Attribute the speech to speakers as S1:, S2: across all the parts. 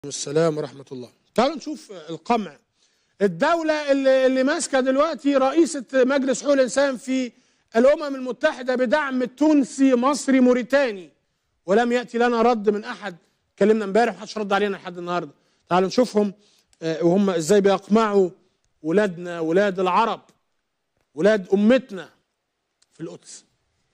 S1: السلام ورحمة الله تعالوا نشوف القمع الدولة اللي, اللي ماسكة دلوقتي رئيسة مجلس حقوق الإنسان في الأمم المتحدة بدعم تونسي مصري موريتاني ولم يأتي لنا رد من أحد كلمنا امبارح محدش رد علينا لحد النهاردة تعالوا نشوفهم آه، وهم ازاي بيقمعوا ولادنا ولاد العرب ولاد أمتنا في القدس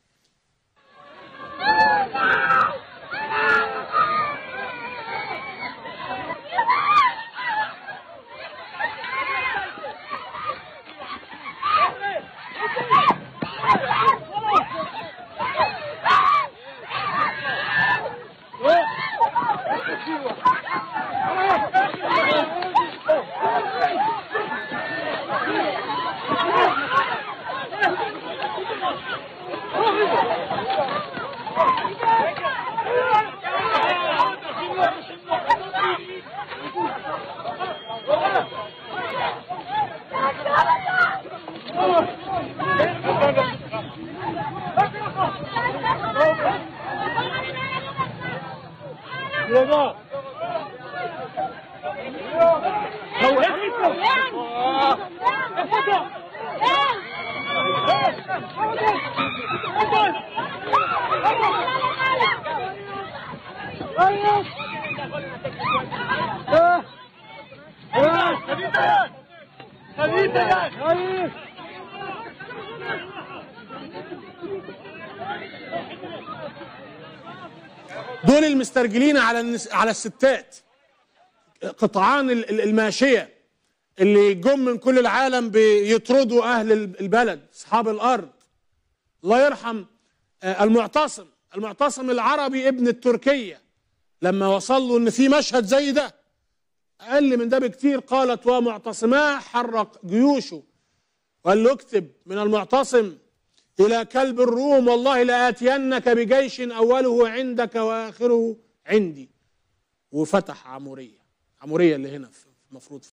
S1: دول المسترجلين على النس... على الستات قطعان ال- ال- الماشيه اللي جم من كل العالم بيطردوا اهل ال- البلد اصحاب الارض الله يرحم آه، المعتصم المعتصم العربي ابن التركيه لما وصل له ان في مشهد زي ده اقل من ده بكتير قالت ومعتصماه حرق جيوشه وقال له اكتب من المعتصم إلى كلب الروم والله لآتينك بجيش أوله عندك وآخره عندي وفتح عمورية عمورية اللي هنا في- المفروض